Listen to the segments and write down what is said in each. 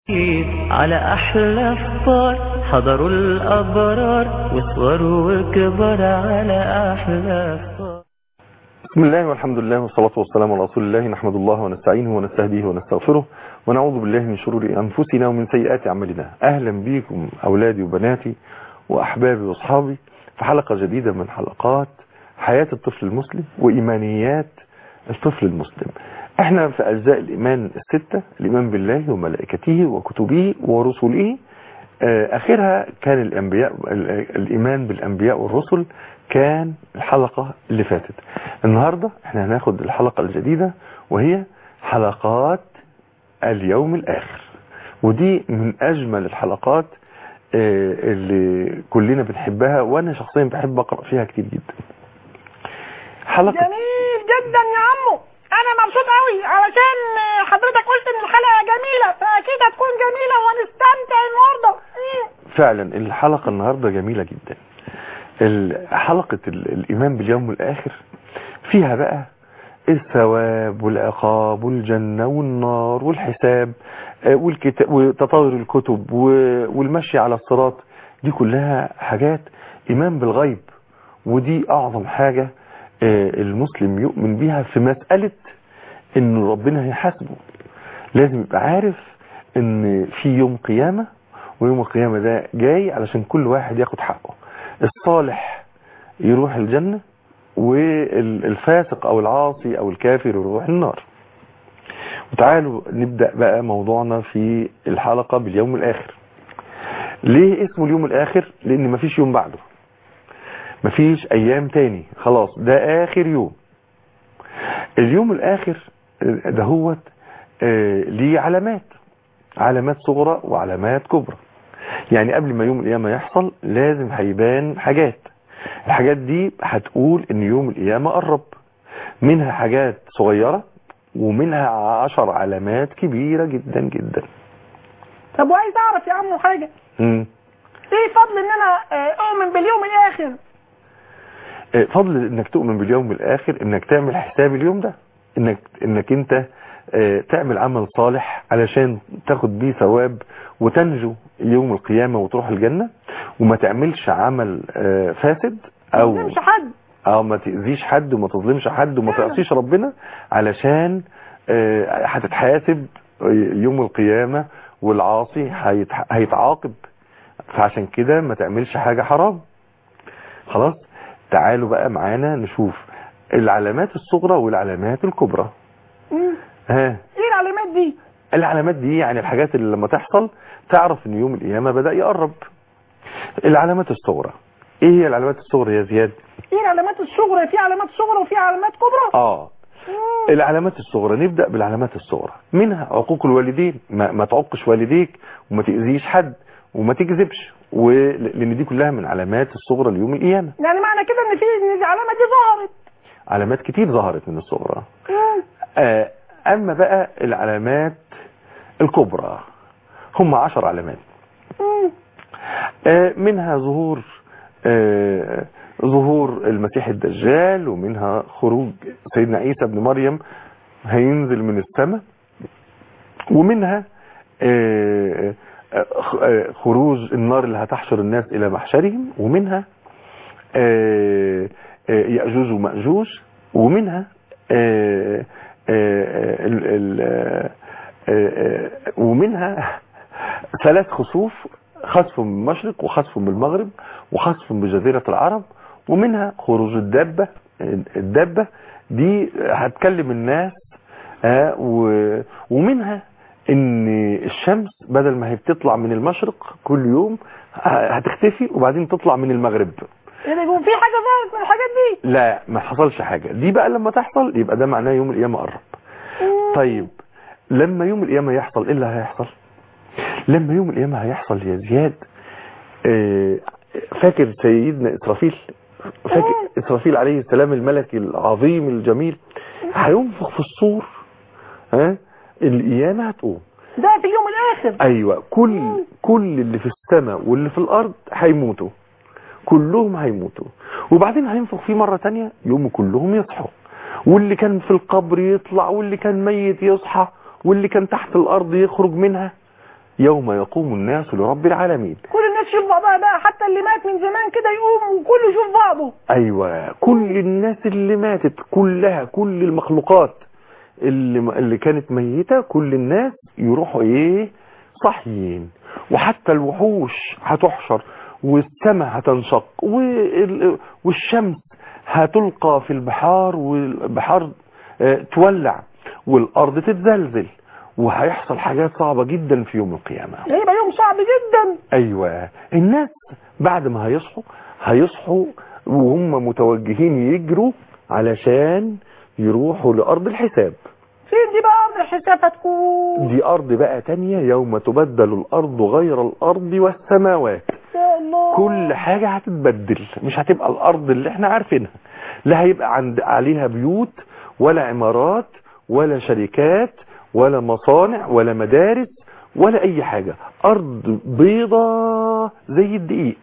على أحلى فطار حضروا الأبرار وصوروا وكبر على أحلى فطار بسم الله والحمد لله والصلاة والسلام على رسول الله نحمد الله ونستعينه ونستهديه ونستغفره ونعوذ بالله من شرور أنفسنا ومن سيئات أعمالنا أهلا بكم أولادي وبناتي وأحبابي وأصحابي في حلقة جديدة من حلقات حياة الطفل المسلم وإيمانيات الطفل المسلم احنا في أجزاء الإيمان الستة الإيمان بالله وملائكته وكتبه ورسله آخرها كان الأنبياء الإيمان بالأنبياء والرسل كان الحلقة اللي فاتت النهاردة احنا هناخد الحلقة الجديدة وهي حلقات اليوم الآخر ودي من أجمل الحلقات اللي كلنا بنحبها وأنا شخصيا بحب أقرأ فيها كتير جدا حلقة جميل جدا يا عمو انا مبسوط قوي علشان حضرتك قلت ان الحلقه جميله فاكيد هتكون جميله وهنستمتع النهارده فعلا الحلقه النهارده جميله جدا حلقه الايمان باليوم الاخر فيها بقى الثواب والعقاب والجنه والنار والحساب والكتاب وتطور الكتب والمشي على الصراط دي كلها حاجات ايمان بالغيب ودي اعظم حاجه المسلم يؤمن بيها في مسألة ان ربنا هيحاسبه لازم يبقى عارف ان في يوم قيامة ويوم القيامة ده جاي علشان كل واحد ياخد حقه الصالح يروح الجنة والفاسق او العاصي او الكافر يروح النار وتعالوا نبدأ بقى موضوعنا في الحلقة باليوم الاخر ليه اسمه اليوم الاخر لان مفيش يوم بعده مفيش ايام تاني خلاص ده اخر يوم اليوم الاخر دهوت آه ليه علامات علامات صغرى وعلامات كبرى يعني قبل ما يوم القيامة يحصل لازم هيبان حاجات الحاجات دي هتقول ان يوم القيامة قرب منها حاجات صغيرة ومنها عشر علامات كبيرة جدا جدا طب وعايز اعرف يا عمو حاجة مم. ايه فضل ان انا اؤمن باليوم الاخر فضل انك تؤمن باليوم الاخر انك تعمل حساب اليوم ده انك انك انت تعمل عمل صالح علشان تاخد بيه ثواب وتنجو يوم القيامة وتروح الجنة وما تعملش عمل فاسد او ما تظلمش حد او ما تأذيش حد وما تظلمش حد وما تعصيش ربنا علشان هتتحاسب يوم القيامة والعاصي هيتعاقب فعشان كده ما تعملش حاجة حرام خلاص تعالوا بقى معانا نشوف العلامات الصغرى والعلامات الكبرى مم. ها ايه العلامات دي العلامات دي يعني الحاجات اللي لما تحصل تعرف ان يوم القيامة بدأ يقرب العلامات الصغرى ايه هي العلامات الصغرى يا زياد ايه العلامات الصغرى في علامات صغرى وفي علامات كبرى اه مم. العلامات الصغرى نبدأ بالعلامات الصغرى منها عقوق الوالدين ما, ما تعقش والديك وما تأذيش حد وما تكذبش ولان دي كلها من علامات الصغرى ليوم القيامه يعني معنى كده ان في ان العلامه دي ظهرت علامات كتير ظهرت من الصغرى آه اما بقى العلامات الكبرى هم عشر علامات آه منها ظهور آه ظهور المسيح الدجال ومنها خروج سيدنا عيسى ابن مريم هينزل من السماء ومنها آه خروج النار اللي هتحشر الناس الى محشرهم ومنها يأجوج ومأجوج ومنها ومنها ثلاث خسوف خسف من المشرق وخسف من المغرب وخسف بجزيرة العرب ومنها خروج الدابة الدابة دي هتكلم الناس ومنها ان الشمس بدل ما هي بتطلع من المشرق كل يوم هتختفي وبعدين تطلع من المغرب يعني يكون في حاجة ظهرت من الحاجات دي لا ما حصلش حاجة دي بقى لما تحصل يبقى ده معناه يوم القيامة قرب طيب لما يوم القيامة يحصل ايه اللي هيحصل لما يوم القيامة هيحصل يا زياد فاكر سيدنا اسرافيل فاكر اسرافيل عليه السلام الملك العظيم الجميل هينفخ في الصور ها القيامة هتقوم ده في اليوم الاخر ايوه كل كل اللي في السماء واللي في الارض هيموتوا كلهم هيموتوا وبعدين هينفخ فيه مرة تانية يوم كلهم يصحوا واللي كان في القبر يطلع واللي كان ميت يصحى واللي كان تحت الارض يخرج منها يوم يقوم الناس لرب العالمين كل الناس يشوف بعضها بقى حتى اللي مات من زمان كده يقوم وكله يشوف بعضه ايوه كل الناس اللي ماتت كلها كل المخلوقات اللي اللي كانت ميتة كل الناس يروحوا ايه صحيين وحتى الوحوش هتحشر والسماء هتنشق وال- والشمس هتلقى في البحار والبحار آه، تولع والارض تتزلزل وهيحصل حاجات صعبة جدا في يوم القيامة هيبقى يوم صعب جدا ايوه الناس بعد ما هيصحوا هيصحوا وهم متوجهين يجروا علشان يروحوا لارض الحساب فين دي بقى ارض الحساب هتكون دي ارض بقى تانية يوم تبدل الارض غير الارض والسماوات يا الله كل حاجة هتتبدل مش هتبقى الارض اللي احنا عارفينها لا هيبقى عند عليها بيوت ولا عمارات ولا شركات ولا مصانع ولا مدارس ولا اي حاجة ارض بيضة زي الدقيق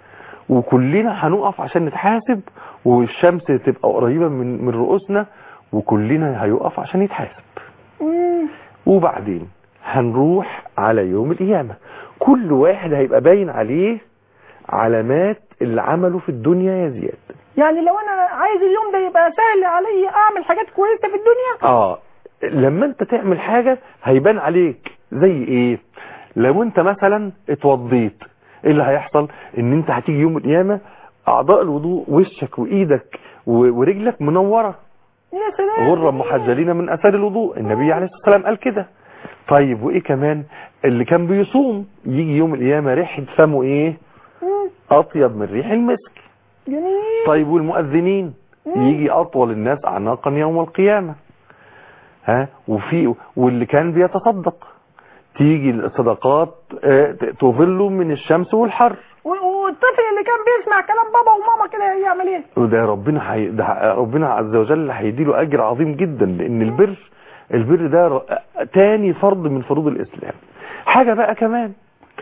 وكلنا هنقف عشان نتحاسب والشمس تبقى قريبة من من رؤوسنا وكلنا هيقف عشان يتحاسب مم. وبعدين هنروح على يوم القيامة كل واحد هيبقى باين عليه علامات اللي عمله في الدنيا يا زياد يعني لو انا عايز اليوم ده يبقى سهل عليا اعمل حاجات كويسه في الدنيا اه لما انت تعمل حاجة هيبان عليك زي ايه لو انت مثلا اتوضيت ايه اللي هيحصل ان انت هتيجي يوم القيامة اعضاء الوضوء وشك وايدك و- ورجلك منورة يا سلام غرا محجلين من اثار الوضوء النبي عليه الصلاة والسلام قال كده طيب وايه كمان اللي كان بيصوم يجي يوم القيامة ريحة فمه ايه مم. اطيب من ريح المسك جميل طيب والمؤذنين مم. يجي اطول الناس اعناقا يوم القيامة ها وفي واللي كان بيتصدق تيجي الصدقات آه، ت- تظله من الشمس والحر و- والطفل اللي كان بيسمع كلام بابا وماما كده يعمل ايه وده ربنا حي... ده ح- ربنا عز وجل هيديله اجر عظيم جدا لان البر البر ده ر... تاني فرض من فروض الاسلام حاجة بقى كمان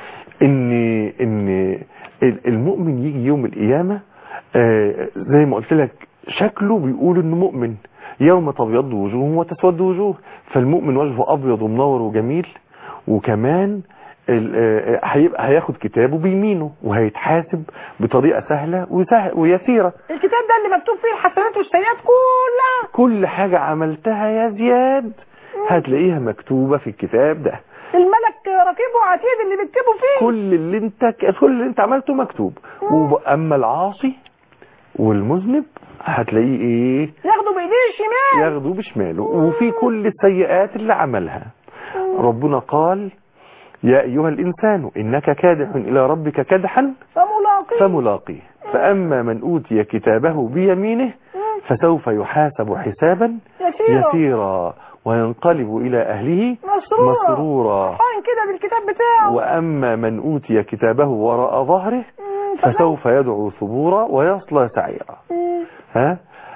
ان ان ال- المؤمن يجي يوم القيامة آه، زي ما قلت لك شكله بيقول انه مؤمن يوم تبيض وجوه وتسود وجوه فالمؤمن وجهه ابيض ومنور وجميل وكمان ال- آه، هيبقى هياخد كتابه بيمينه وهيتحاسب بطريقة سهلة وسهل ويسيرة الكتاب ده اللي مكتوب فيه الحسنات والسيئات كلها كل حاجة عملتها يا زياد هتلاقيها مكتوبة في الكتاب ده الملك رقيب وعتيد اللي بيكتبوا فيه كل اللي انت كل اللي انت عملته مكتوب واما العاصي والمذنب هتلاقيه ايه ياخدوا بايديه الشمال ياخده بشماله وفي كل السيئات اللي عملها ربنا قال يا ايها الانسان انك كادح الى ربك كدحا فملاقيه فملاقيه فاما من اوتي كتابه بيمينه مم. فسوف يحاسب حسابا يسيرة يسيرا وينقلب إلى أهله مسرورة مسرورا فرحان كده بالكتاب بتاعه وأما من أوتي كتابه وراء ظهره مم. فسوف يدعو ثبورا ويصلى سعيرا مم. ها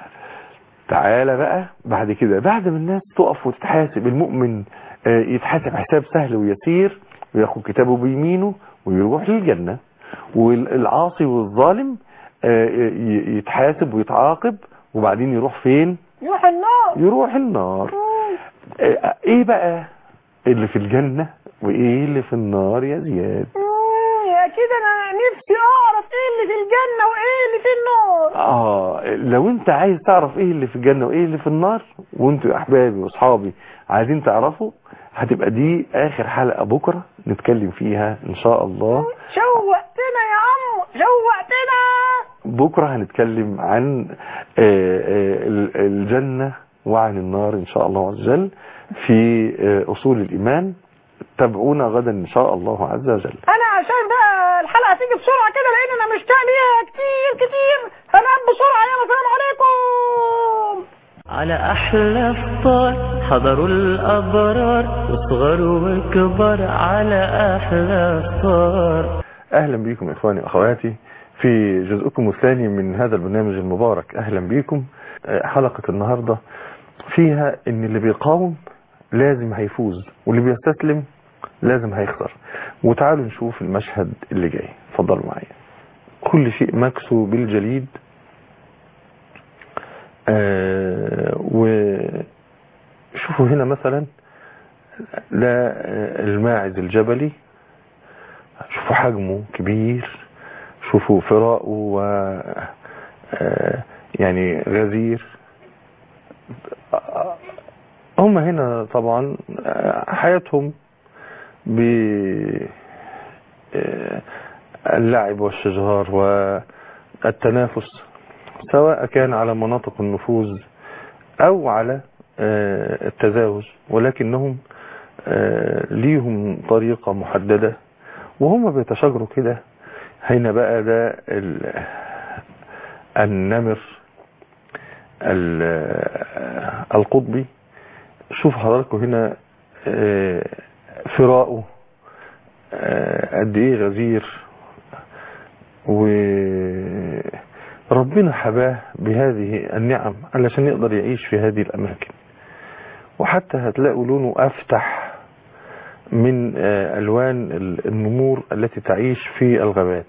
تعالى بقى بعد كده بعد ما الناس تقف وتتحاسب المؤمن آه، يتحاسب حساب سهل ويسير وياخد كتابه بيمينه ويروح للجنة والعاصي والظالم آه، ي- يتحاسب ويتعاقب وبعدين يروح فين يروح النار يروح النار مم. آه، ايه بقى اللي في الجنة وايه اللي في النار يا زياد مم. يا كده انا نفسي اعرف ايه اللي في الجنة وايه اللي في النار اه لو انت عايز تعرف ايه اللي في الجنة وايه اللي في النار وانتوا يا احبابي واصحابي عايزين تعرفوا هتبقى دي اخر حلقة بكرة نتكلم فيها ان شاء الله شوقتنا يا عمو شوقتنا بكرة هنتكلم عن آه، آه، ال- الجنة وعن النار ان شاء الله عز وجل في آه، اصول الايمان تابعونا غدا ان شاء الله عز وجل انا عشان بقى الحلقة تيجي بسرعة كده لان انا مشتاق ليها كتير كتير هنام بسرعة يلا سلام عليكم على أحلى فطار حضروا الأبرار وصغر وكبر على أحلى فطار اهلا بكم اخواني واخواتي في جزءكم الثاني من هذا البرنامج المبارك اهلا بكم آه، حلقة النهاردة فيها ان اللي بيقاوم لازم هيفوز واللي بيستسلم لازم هيخسر وتعالوا نشوف المشهد اللي جاي اتفضلوا معايا كل شيء مكسو بالجليد آه وشوفوا هنا مثلا ده آه، الماعز الجبلي شوفوا حجمه كبير شوفوا فراءه و آه، يعني غزير هم هنا طبعا آه، حياتهم ب آه، اللعب والشجار والتنافس سواء كان على مناطق النفوذ او على آه، التزاوج ولكنهم آه، ليهم طريقة محددة وهم بيتشاجروا كده هنا بقى ده ال- النمر ال- القطبي شوف حضراتكم هنا آه، فراءه آه، قد ايه غزير وربنا حباه بهذه النعم علشان يقدر يعيش في هذه الأماكن وحتى هتلاقوا لونه أفتح من آه، ألوان ال- النمور التي تعيش في الغابات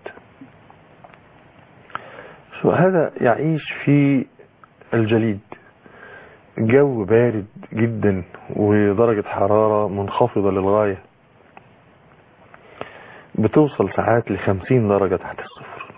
شو هذا يعيش في الجليد جو بارد جدا ودرجة حرارة منخفضة للغاية بتوصل ساعات لخمسين درجة تحت الصفر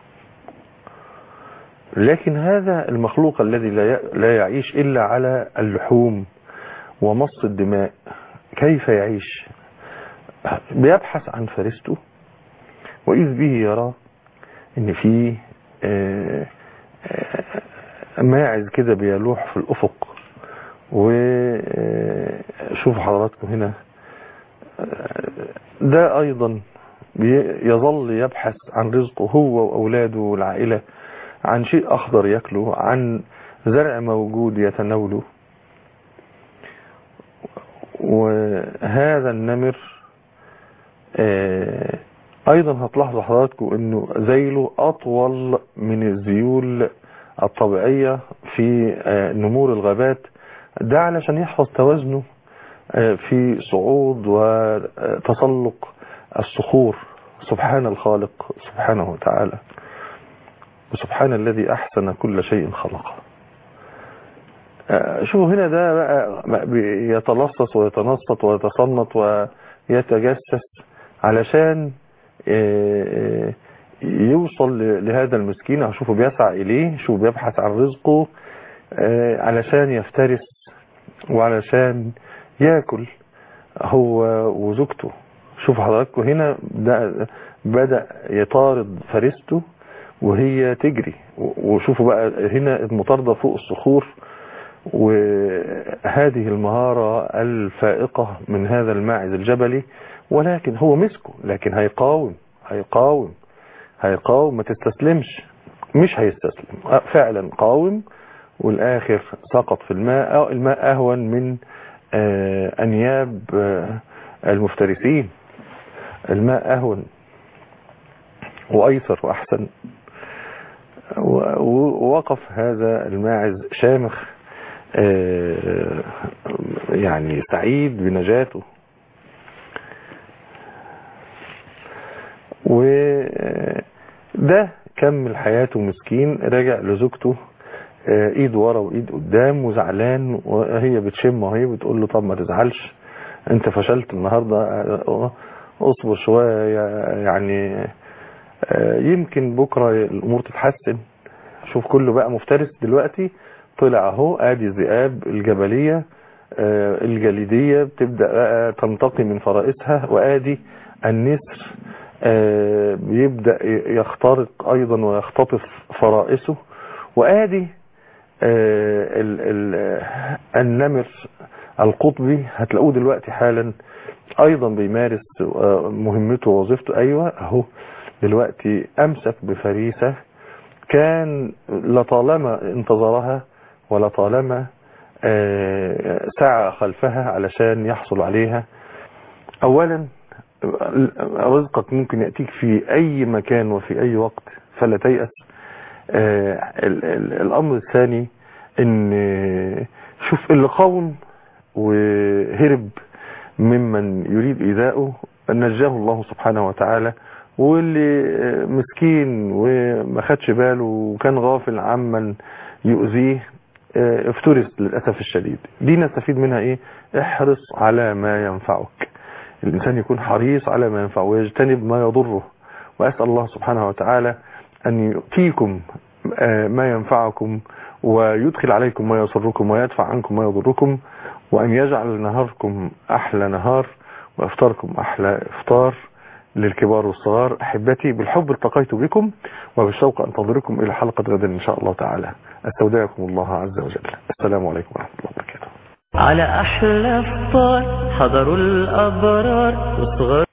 لكن هذا المخلوق الذي لا ي- لا يعيش إلا على اللحوم ومص الدماء كيف يعيش بيبحث عن فريسته وإذ به يرى إن في آه، آه، ماعز كده بيلوح في الأفق وشوفوا حضراتكم هنا آه، ده أيضا بي- يظل يبحث عن رزقه هو وأولاده والعائلة عن شيء أخضر يأكله عن زرع موجود يتناوله وهذا النمر آه، ايضا هتلاحظوا حضراتكم انه ذيله اطول من الذيول الطبيعية في آه، نمور الغابات ده علشان يحفظ توازنه آه، في صعود وتسلق الصخور سبحان الخالق سبحانه وتعالى وسبحان الذي احسن كل شيء خلقه آه، شوفوا هنا ده بقى يتلصص ويتنصت ويتصنت ويتجسس علشان آه، يوصل ل- لهذا المسكين أو شوفوا بيسعى إليه شوفوا بيبحث عن رزقه آه، علشان يفترس وعلشان ياكل هو وزوجته شوفوا حضراتكم هنا ده بدأ يطارد فريسته وهي تجري و- وشوفوا بقى هنا المطاردة فوق الصخور وهذه المهارة الفائقة من هذا الماعز الجبلي ولكن هو مسكه لكن هيقاوم هيقاوم هيقاوم ما تستسلمش مش هيستسلم آه، فعلا قاوم والآخر سقط في الماء أو الماء أهون من آه، أنياب آه، المفترسين الماء أهون وأيسر وأحسن و- و- ووقف هذا الماعز شامخ آه، يعني سعيد بنجاته وده كمل حياته مسكين رجع لزوجته آه، ايد ورا وايد قدام وزعلان وهي بتشم وهي بتقول له طب ما تزعلش انت فشلت النهارده آه، اصبر شويه يعني آه، يمكن بكره الامور تتحسن شوف كله بقى مفترس دلوقتي طلع اهو ادي الذئاب الجبليه آه، الجليديه بتبدا بقى تنتقي من فرائسها وادي النسر آه، بيبدا يخترق ايضا ويختطف فرائسه وادي آه، ال- ال- النمر القطبي هتلاقوه دلوقتي حالا ايضا بيمارس آه، مهمته ووظيفته ايوه اهو دلوقتي امسك بفريسه كان لطالما انتظرها ولطالما آه، سعى خلفها علشان يحصل عليها اولا رزقك ممكن يأتيك في اي مكان وفي اي وقت فلا تيأس آه، ال- ال- الامر الثاني ان شوف اللي قاوم وهرب ممن يريد ايذائه نجاه الله سبحانه وتعالى واللي آه، مسكين وما خدش باله وكان غافل عمن يؤذيه آه، افترس للأسف الشديد دي نستفيد منها ايه احرص على ما ينفعك الإنسان يكون حريص على ما ينفعه ويجتنب ما يضره وأسأل الله سبحانه وتعالى أن يؤتيكم آه، ما ينفعكم ويدخل عليكم ما يسركم ويدفع عنكم ما يضركم وأن يجعل نهاركم أحلى نهار وإفطاركم أحلى إفطار للكبار والصغار أحبتي بالحب التقيت بكم وبالشوق أنتظركم إلى حلقة غدا إن شاء الله تعالى استودعكم الله عز وجل السلام عليكم ورحمة الله وبركاته على أحلى فطار حضروا الأبرار وصغر